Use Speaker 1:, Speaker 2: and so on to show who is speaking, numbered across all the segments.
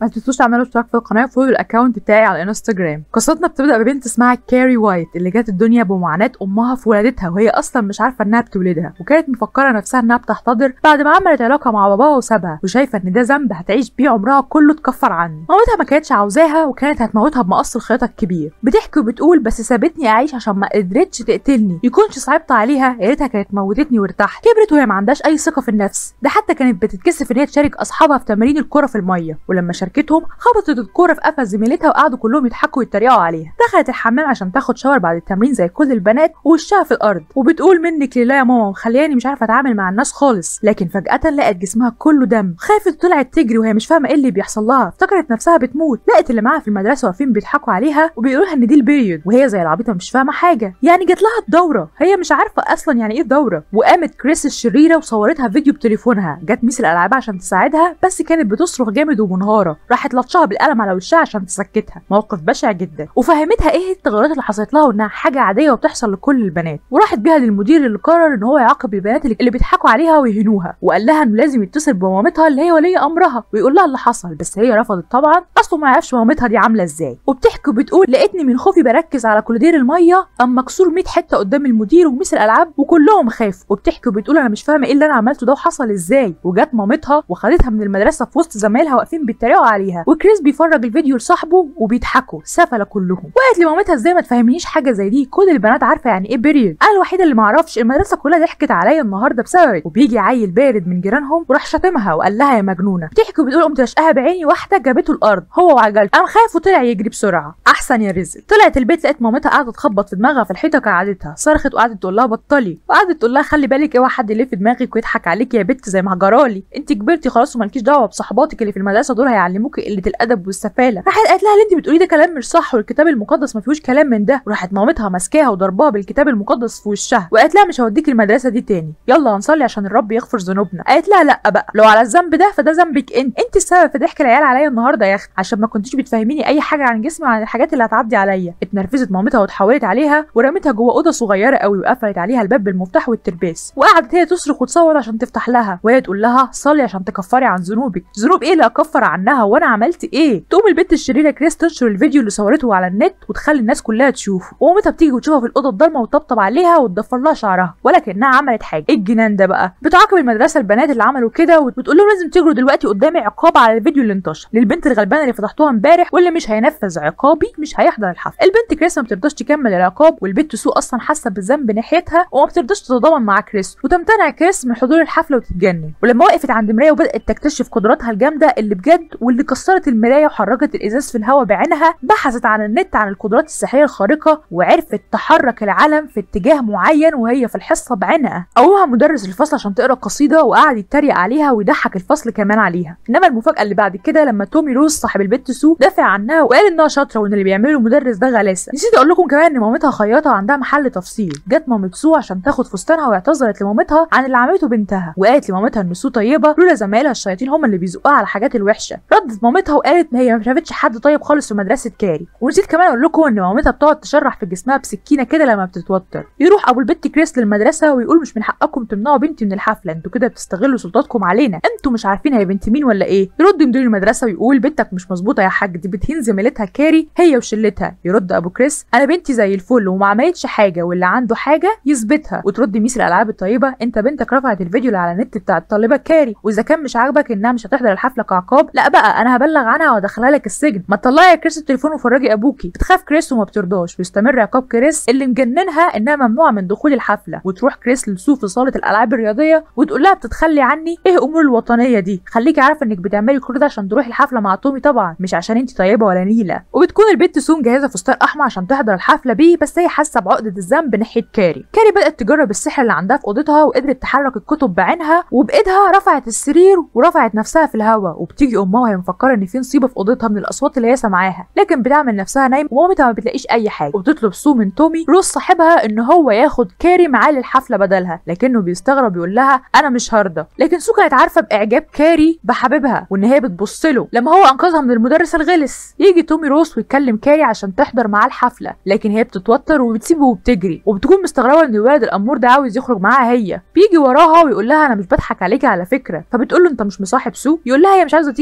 Speaker 1: ما تنسوش تعملوا اشتراك في القناه وفولو الاكونت بتاعي على الانستجرام قصتنا بتبدا ببنت اسمها كاري وايت اللي جت الدنيا بمعاناه امها في ولادتها وهي اصلا مش عارفه انها بتولدها وكانت مفكره نفسها انها بتحتضر بعد ما عملت علاقه مع باباها وسابها وشايفه ان ده ذنب هتعيش بيه عمرها كله تكفر عنه مامتها ما كانتش عاوزاها وكانت هتموتها بمقص الخياطه الكبير بتحكي وبتقول بس سابتني اعيش عشان ما قدرتش تقتلني يكونش صعبت عليها يا ريتها كانت موتتني وارتحت كبرت وهي ما عندهاش اي ثقه في النفس ده حتى كانت بتتكسف ان هي تشارك اصحابها في تمارين الكره في الميه ولما شاركتهم خبطت الكوره في قفا زميلتها وقعدوا كلهم يضحكوا ويتريقوا عليها دخلت الحمام عشان تاخد شاور بعد التمرين زي كل البنات ووشها في الارض وبتقول منك لله يا ماما ومخلياني مش عارفه اتعامل مع الناس خالص لكن فجاه لقت جسمها كله دم خافت وطلعت تجري وهي مش فاهمه ايه اللي بيحصل لها افتكرت نفسها بتموت لقت اللي معاها في المدرسه واقفين بيضحكوا عليها وبيقولوا لها ان دي البيريود وهي زي العبيطه مش فاهمه حاجه يعني جات لها الدوره هي مش عارفه اصلا يعني ايه الدوره وقامت كريس الشريره وصورتها فيديو بتليفونها جت ميس الالعاب عشان تساعدها بس كانت بتصرخ جامد ومنهاره راحت لطشها بالقلم على وشها عشان تسكتها موقف بشع جدا وفهمتها ايه التغيرات اللي حصلت لها وانها حاجه عاديه وبتحصل لكل البنات وراحت بيها للمدير اللي قرر ان هو يعاقب البنات اللي بيضحكوا عليها ويهنوها وقال لها انه لازم يتصل بمامتها اللي هي ولي امرها ويقول لها اللي حصل بس هي رفضت طبعا اصله ما يعرفش مامتها دي عامله ازاي وبتحكي وبتقول لقيتني من خوفي بركز على كولدير الميه اما مكسور 100 حته قدام المدير وميس الالعاب وكلهم خافوا وبتحكي وبتقول انا مش فاهمه ايه اللي انا عملته ده وحصل ازاي وجت مامتها وخدتها من المدرسه في وسط زمايلها واقفين بيتريقوا عليها وكريس بيفرج الفيديو لصاحبه وبيضحكوا سفله كلهم وقالت لمامتها ازاي ما تفهمنيش حاجه زي دي كل البنات عارفه يعني ايه بيريود انا الوحيده اللي ما اعرفش المدرسه كلها ضحكت عليا النهارده بسببك وبيجي عيل بارد من جيرانهم وراح شاتمها وقال لها يا مجنونه بتحكي وبتقول قمت رشقها بعيني واحده جابته الارض هو وعجلته قام خاف وطلع يجري بسرعه احسن يا رزق طلعت البيت لقيت مامتها قاعده تخبط في دماغها في الحيطه كعادتها صرخت وقعدت تقول لها بطلي وقعدت تقول لها خلي بالك اوعى حد يلف دماغك ويضحك عليك يا بت زي ما جرالي انت كبرتي خلاص ومالكيش دعوه بصحباتك اللي في المدرسه دول هيعلموكي قله الادب والسفاله راحت قالت لها اللي انت بتقوليه ده كلام مش صح والكتاب المقدس ما فيهوش كلام من ده وراحت مامتها ماسكاها وضربها بالكتاب المقدس في وشها وقالت لها مش هوديك المدرسه دي تاني يلا هنصلي عشان الرب يغفر ذنوبنا قالت لها لا بقى لو على الذنب ده فده ذنبك انت انت السبب في ضحك العيال عليا النهارده يا اخت عشان ما كنتيش بتفهميني اي حاجه عن جسمي وعن الحاجات اللي هتعدي عليا اتنرفزت مامتها واتحولت عليها ورمتها جوه اوضه صغيره قوي وقفلت عليها الباب بالمفتاح والترباس وقعدت هي تصرخ وتصوت عشان تفتح لها وهي تقول لها صلي عشان تكفري عن ذنوبك ذنوب ايه اللي اكفر عنها وانا عملت ايه تقوم البنت الشريره كريس تنشر الفيديو اللي صورته على النت وتخلي الناس كلها تشوفه ومامتها بتيجي وتشوفها في الاوضه الضلمه وتطبطب عليها وتضفر لها شعرها ولا كانها عملت حاجه ايه الجنان ده بقى بتعاقب المدرسه البنات اللي عملوا كده وبتقول لهم لازم تجروا دلوقتي قدامي عقاب على الفيديو اللي انتشر للبنت الغلبانه اللي فتحتوها امبارح واللي مش هينفذ عقابي مش هيحضر الحفل البنت كريس ما بترضاش تكمل العقاب والبنت سو اصلا حاسه بالذنب ناحيتها وما بترضاش تتضامن مع كريس وتمتنع كريس من حضور الحفله وتتجنن ولما وقفت عند مرايه وبدات تكتشف قدراتها الجامده اللي بجد واللي كسرت المرايه وحركت الازاز في الهواء بعينها بحثت عن النت عن القدرات السحريه الخارقه وعرفت تحرك العلم في اتجاه معين وهي في الحصه بعينها قومها مدرس الفصل عشان تقرا قصيده وقعد يتريق عليها ويضحك الفصل كمان عليها انما المفاجاه اللي بعد كده لما تومي روز صاحب البت سو دافع عنها وقال انها شاطره وان اللي بيعمله المدرس ده غلاسه نسيت اقول لكم كمان ان مامتها خياطه وعندها محل تفصيل جت مامة سو عشان تاخد فستانها واعتذرت لمامتها عن اللي عملته بنتها وقالت لمامتها ان سو طيبه لولا زمايلها الشياطين هم اللي بيزقوها على الحاجات الوحشه ردت مامتها وقالت ان هي ما شافتش حد طيب خالص في مدرسه كاري ونسيت كمان اقول لكم ان مامتها بتقعد تشرح في جسمها بسكينه كده لما بتتوتر يروح ابو البت كريس للمدرسه ويقول مش من حقكم تمنعوا بنتي من الحفله انتوا كده بتستغلوا سلطاتكم علينا انتوا مش عارفين هي بنت مين ولا ايه يرد مدير المدرسه ويقول بنتك مش مظبوطه يا حاج دي بتهين زميلتها كاري هي وشلتها يرد ابو كريس انا بنتي زي الفل وما عملتش حاجه واللي عنده حاجه يثبتها وترد ميس الالعاب الطيبه انت بنتك رفعت الفيديو اللي على النت بتاع الطالبه كاري واذا كان مش عاجبك انها مش هتحضر الحفله كعقاب لا بقى انا هبلغ عنها وادخلها لك السجن ما تطلعي يا كريس التليفون وفرجي ابوكي بتخاف كريس وما بترضاش ويستمر عقاب كريس اللي مجننها انها ممنوعه من دخول الحفله وتروح كريس لسو في صاله الالعاب الرياضيه وتقول لها بتتخلي عني ايه امور الوطنيه دي خليكي عارفه انك بتعملي كل ده عشان تروحي الحفله مع تومي طبعا مش عشان انت طيبه ولا نيله وبتكون البنت سو مجهزه فستان احمر عشان تحضر الحفله بيه بس هي حاسه بعقده الذنب ناحيه كاري كاري بدات تجرب السحر اللي عندها في اوضتها وقدرت تحرك الكتب بعينها وبايدها رفعت السرير ورفعت نفسها في الهواء وبتيجي امها وهي مفكره ان في نصيبه في اوضتها من الاصوات اللي هي سامعاها لكن بتعمل نفسها نايمه ومامتها ما بتلاقيش اي حاجه وبتطلب سو من تومي روز صاحبها ان هو ياخد كاري معاه للحفله بدلها لكنه بيستغرب يقول لها انا مش هرضى لكن سو كانت عارفه باعجاب كاري بحبيبها وان هي بتبص له لما هو انقذها من المدرس الغلس يجي تومي روز ويتكلم كاري عشان تحضر معاه الحفله لكن هي بتتوتر وبتسيبه وبتجري وبتكون مستغربه ان الولد الامور ده عاوز يخرج معاها هي بيجي وراها ويقول لها انا مش بضحك عليكي على فكره فبتقول له انت مش مصاحب سو يقول لها هي مش عايزه تيجي معايا الحفله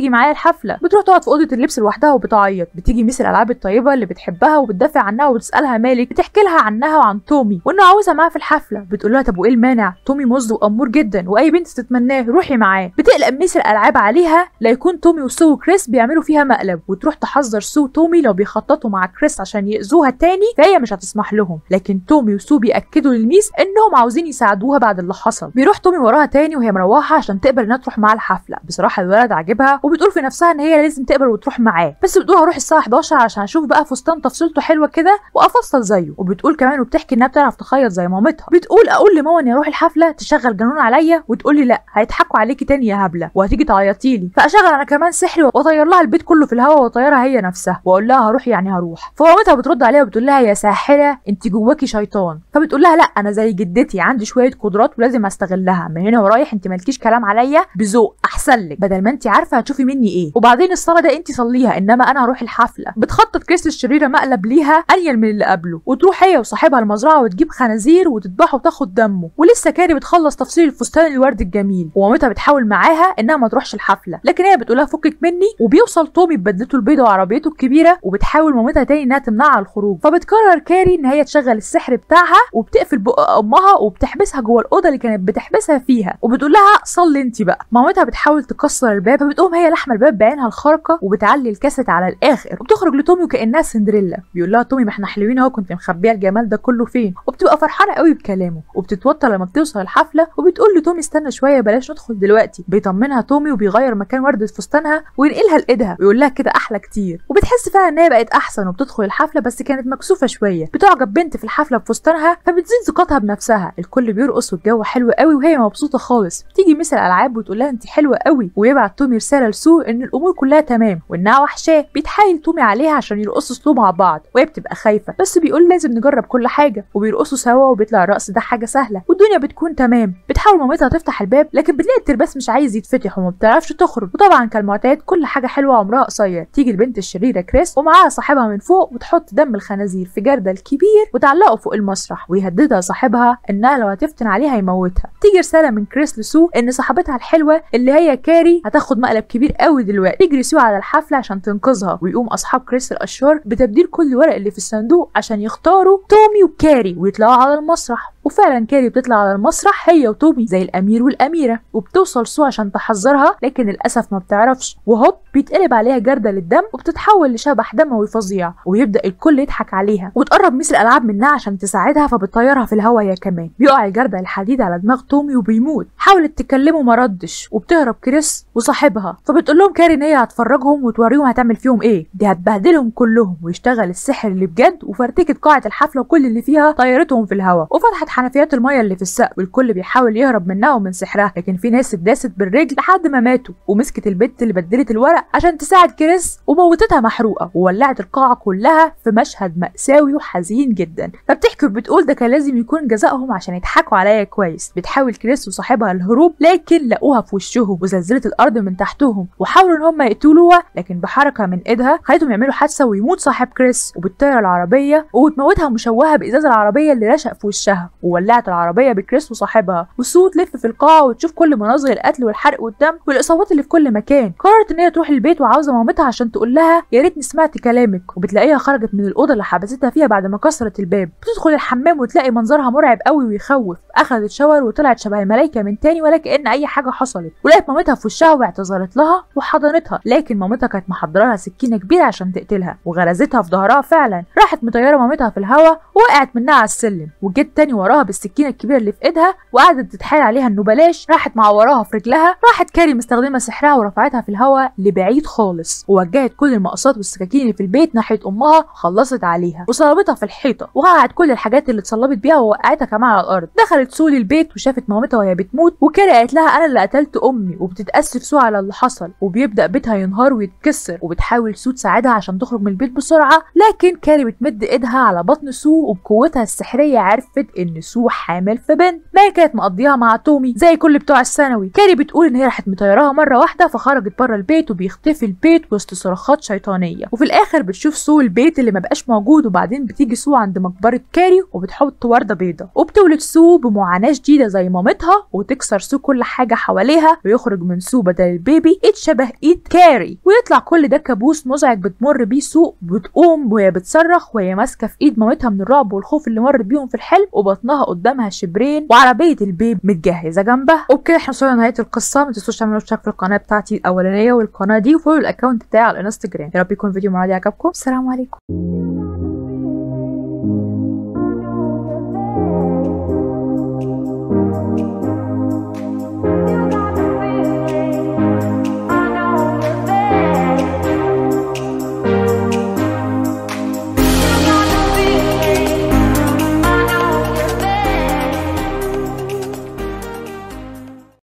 Speaker 1: الحفله بتروح تقعد في اوضه اللبس لوحدها وبتعيط بتيجي ميس الالعاب الطيبه اللي بتحبها وبتدافع عنها وبتسالها مالك بتحكي لها عنها وعن تومي وانه عاوزها معاها في الحفله بتقول لها طب وايه المانع تومي مز وامور جدا واي بنت تتمناه روحي معاه بتقلق ميس الالعاب عليها لا يكون تومي وسو وكريس بيعملوا فيها مقلب وتروح تحذر سو وتومي لو بيخططوا مع كريس عشان يأذوها تاني فهي مش هتسمح لهم لكن تومي وسو بيأكدوا للميس انهم عاوزين يساعدوها بعد اللي حصل بيروح تومي وراها تاني وهي مروحه عشان تقبل انها تروح معاه الحفله بصراحه الولد عاجبها وبتقول في نفسها ان هي لازم تقبل وتروح معاه بس بتقول هروح الساعه 11 عشان اشوف بقى فستان تفصيلته حلوه كده وافصل زيه وبتقول كمان وبتحكي انها بتعرف تخيط زي مامتها بتقول اقول لماما اني اروح الحفله تشغل جنون عليا وتقول لي لا هيضحكوا عليكي تاني يا هبله وهتيجي تعيطي لي فاشغل انا كمان سحري واطير لها البيت كله في الهواء واطيرها هي نفسها واقول لها هروح يعني هروح فمامتها بترد عليها وبتقول لها يا ساحره انت جواكي شيطان فبتقول لها لا انا زي جدتي عندي شويه قدرات ولازم استغلها من هنا ورايح انت مالكيش كلام عليا بذوق احسن لك بدل ما انت عارفه هتشوفي مني ايه وبعدين الصلاه ده انت صليها انما انا هروح الحفله بتخطط كريس الشريره مقلب ليها انيل من اللي قبله وتروح هي وصاحبها المزرعه وتجيب خنازير وتذبحه وتاخد دمه ولسه كاري بتخلص تفصيل الفستان الورد الجميل ومامتها بتحاول معاها انها ما تروحش الحفله لكن هي بتقولها فكك مني وبيوصل تومي ببدلته البيضاء وعربيته الكبيره وبتحاول مامتها تاني انها تمنعها على الخروج فبتقرر كاري ان هي تشغل السحر بتاعها وبتقفل بق امها وبتحبسها جوه الاوضه اللي كانت بتحبسها فيها وبتقول لها صلي انت بقى مامتها بتحاول تكسر الباب فبتقوم هي لحمه الباب بعينها الخارقه وبتعلي الكاسيت على الاخر وبتخرج لتومي وكانها سندريلا بيقول لها تومي ما احنا حلوين اهو كنت مخبيه الجمال ده كله فين وبتبقى فرحانه قوي بكلامه وبتتوتر لما بتوصل الحفله وبتقول لتومي استنى شويه بلاش ندخل دلوقتي بيطمنها تومي وبيغير مكان ورده فستانها وينقلها لايدها ويقول لها كده احلى كتير وبتحس فعلا ان هي بقت احسن وبتدخل الحفله بس كانت مكسوفه شويه بتعجب بنت في الحفله بفستانها فبتزيد ثقتها بنفسها الكل بيرقص والجو حلو قوي وهي مبسوطه خالص بتيجي مثل الالعاب وتقول لها انت حلوه قوي ويبعت تومي رساله لسو ان الامور كلها تمام وانها وحشاه بيتحايل تومي عليها عشان يرقصوا سلو مع بعض وهي بتبقى خايفه بس بيقول لازم نجرب كل حاجه وبيرقصوا سوا وبيطلع الرقص ده حاجه سهله والدنيا بتكون تمام بتحاول مامتها تفتح الباب لكن بتلاقي الترباس مش عايز يتفتح وما بتعرفش تخرج وطبعا كالمعتاد كل حاجه حلوه عمرها قصير تيجي البنت الشريره كريس ومعاها صاحبها من فوق وتحط دم الخنازير في جردل كبير وتعلقه فوق المسرح ويهددها صاحبها انها لو هتفتن عليها يموتها تيجي رساله من كريس لسو ان صاحبتها الحلوه اللي هي كاري هتاخد مقلب كبير قوي دلوقتي تجري سو على الحفله عشان تنقذها ويقوم اصحاب كريس الاشرار بتبديل كل ورق اللي في الصندوق عشان يختاروا تومي وكاري ويطلعوا على المسرح وفعلا كاري بتطلع على المسرح هي وتومي زي الامير والاميره وبتوصل سو عشان تحذرها لكن للاسف ما بتعرفش وهوب بيتقلب عليها جردل الدم وبتتحول لشبح دموي فظيع ويبدا الكل يضحك عليها وتقرب ميس الالعاب منها عشان تساعدها فبتطيرها في الهواء هي كمان بيقع الجردل الحديد على دماغ تومي وبيموت حاولت تكلمه ما ردش وبتهرب كريس وصاحبها فبتقول لهم كاري ان هي هتفرجهم وتوريهم هتعمل فيهم ايه دي هتبهدلهم كلهم ويشتغل السحر اللي بجد وفرتكت قاعه الحفله وكل اللي فيها طيرتهم في الهواء وفتحت حنفيات الميه اللي في السقف والكل بيحاول يهرب منها ومن سحرها لكن في ناس اتداست بالرجل لحد ما ماتوا ومسكت البت اللي بدلت الورق عشان تساعد كريس وموتتها محروقه وولعت القاعه كلها في مشهد مأساوي وحزين جدا فبتحكي وبتقول ده كان لازم يكون جزائهم عشان يضحكوا عليا كويس بتحاول كريس وصاحبها الهروب لكن لقوها في وشهم وزلزلت الارض من تحتهم وحاولوا ان هم يقتلوها لكن بحركه من ايدها خلتهم يعملوا حادثه ويموت صاحب كريس وبتطير العربيه وتموتها مشوهه بازاز العربيه اللي رشق في وشها وولعت العربيه بكريس وصاحبها وسو تلف في القاعه وتشوف كل مناظر القتل والحرق والدم والاصابات اللي في كل مكان قررت ان هي تروح البيت وعاوزه مامتها عشان تقول لها يا ريتني سمعت كلامك وبتلاقيها خرجت من الاوضه اللي حبستها فيها بعد ما كسرت الباب بتدخل الحمام وتلاقي منظرها مرعب قوي ويخوف اخذت شاور وطلعت شبه الملايكه من تاني ولا كان اي حاجه حصلت ولقت مامتها في وشها واعتذرت لها وحضنتها لكن مامتها كانت محضره لها سكينه كبيره عشان تقتلها وغرزتها في ظهرها فعلا راحت مطيره مامتها في الهواء ووقعت منها على السلم وجت تاني وراها بالسكينه الكبيره اللي في ايدها وقعدت تتحايل عليها انه بلاش راحت معوراها في رجلها راحت كاري مستخدمه سحرها ورفعتها في الهواء لبعيد خالص ووجهت كل المقصات والسكاكين اللي في البيت ناحيه امها خلصت عليها وصلبتها في الحيطه وقعت كل الحاجات اللي اتصلبت بيها ووقعتها كمان على الارض دخلت سو البيت وشافت مامتها وهي بتموت وكاري قالت لها انا اللي قتلت امي وبتتاسف سو على اللي حصل وبيبدا بيتها ينهار ويتكسر وبتحاول سو تساعدها عشان تخرج من البيت بسرعه لكن كاري بتمد ايدها على بطن سو وبقوتها السحريه عرفت ان ان سو حامل في بنت ما هي كانت مقضيها مع تومي زي كل بتوع الثانوي كاري بتقول ان هي راحت مطيراها مره واحده فخرجت بره البيت وبيختفي البيت وسط صراخات شيطانيه وفي الاخر بتشوف سو البيت اللي ما بقاش موجود وبعدين بتيجي سو عند مقبره كاري وبتحط ورده بيضه وبتولد سو بمعاناه شديده زي مامتها وتكسر سو كل حاجه حواليها ويخرج من سو بدل البيبي ايد شبه ايد كاري ويطلع كل ده كابوس مزعج بتمر بيه سو بتقوم وهي بتصرخ وهي ماسكه في ايد مامتها من الرعب والخوف اللي مرت بيهم في الحلم وبطنها قدامها شبرين وعربيه البيب متجهزه جنبها وبكده احنا وصلنا لنهايه القصه ما تنسوش تعملوا اشتراك في القناه بتاعتي الاولانيه والقناه دي وفولو الاكونت بتاعي على الانستجرام يا رب يكون الفيديو المره دي عجبكم السلام عليكم